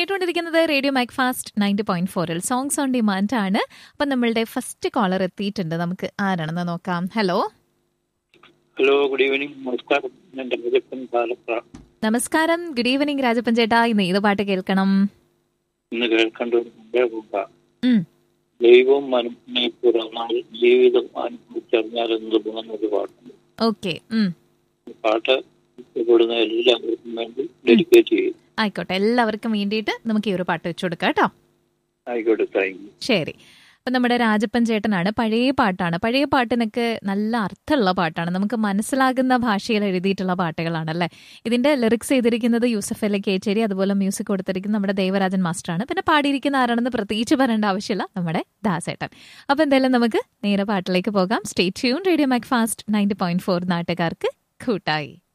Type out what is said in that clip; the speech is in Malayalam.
കേട്ടുകൊണ്ടിരിക്കുന്നത് radio Macfast ninety point ഫോറിൽ സോങ്സ് ഓൺ ഡിമാൻഡ് ആണ് അപ്പൊ നമ്മളുടെ ഫസ്റ്റ് കോളർ എത്തിയിട്ടുണ്ട് നമുക്ക് ആരാണെന്ന് നോക്കാം ഹലോ ഹലോ ഗുഡ് ഈവനിങ് നമസ്കാരം ഞാൻ രാജപ്പൻ പാലപ്ര നമസ്കാരം ഗുഡ് ഈവനിങ് രാജപ്പൻ ചേട്ടാ ഇന്ന് ഏത് പാട്ട് കേൾക്കണം ഇന്ന് കേൾക്കേണ്ട ഒരു നല്ല കൂട്ട ഉം. ദൈവം മനസ്സിനെ തുറന്നാൽ ജീവിതം അനുഭവിച്ചറിഞ്ഞാൽ എന്ത് പോകുന്നൊരു പാട്ടുണ്ട് ഓക്കെ ഈ പാട്ട് ഇഷ്ടപ്പെടുന്ന എല്ലാവർക്കും വേണ്ടി ഡെഡിക്കേറ്റ് ചെയ്യും ആയിക്കോട്ടെ എല്ലാവർക്കും വേണ്ടിയിട്ട് നമുക്ക് ഈ ഒരു പാട്ട് വെച്ചു കൊടുക്കാം കേട്ടോ ആയിക്കോട്ടെ താങ്ക് യു ശരി അപ്പൊ നമ്മുടെ രാജപ്പൻ ചേട്ടനാണ് പഴയ പാട്ടാണ് പഴയ പാട്ടിനൊക്കെ നല്ല അർത്ഥമുള്ള പാട്ടാണ് നമുക്ക് മനസ്സിലാകുന്ന ഭാഷയിൽ എഴുതിയിട്ടുള്ള പാട്ടുകളാണല്ലേ ഇതിന്റെ ലിറിക്സ് ചെയ്തിരിക്കുന്നത് യൂസഫ് അലി കേച്ചേരി അതുപോലെ മ്യൂസിക് കൊടുത്തിരിക്കുന്നത് നമ്മുടെ ദേവരാജൻ മാസ്റ്ററാണ് പിന്നെ പാടിയിരിക്കുന്ന ആരാണെന്ന് പ്രത്യേകിച്ച് പറയേണ്ട ആവശ്യമില്ല നമ്മുടെ ദാസേട്ടൻ അപ്പൊ എന്തായാലും നമുക്ക് നേരെ പാട്ടിലേക്ക് പോകാം state tune radio Macfast ninety point four നാട്ടുകാർക്ക് കൂട്ടായി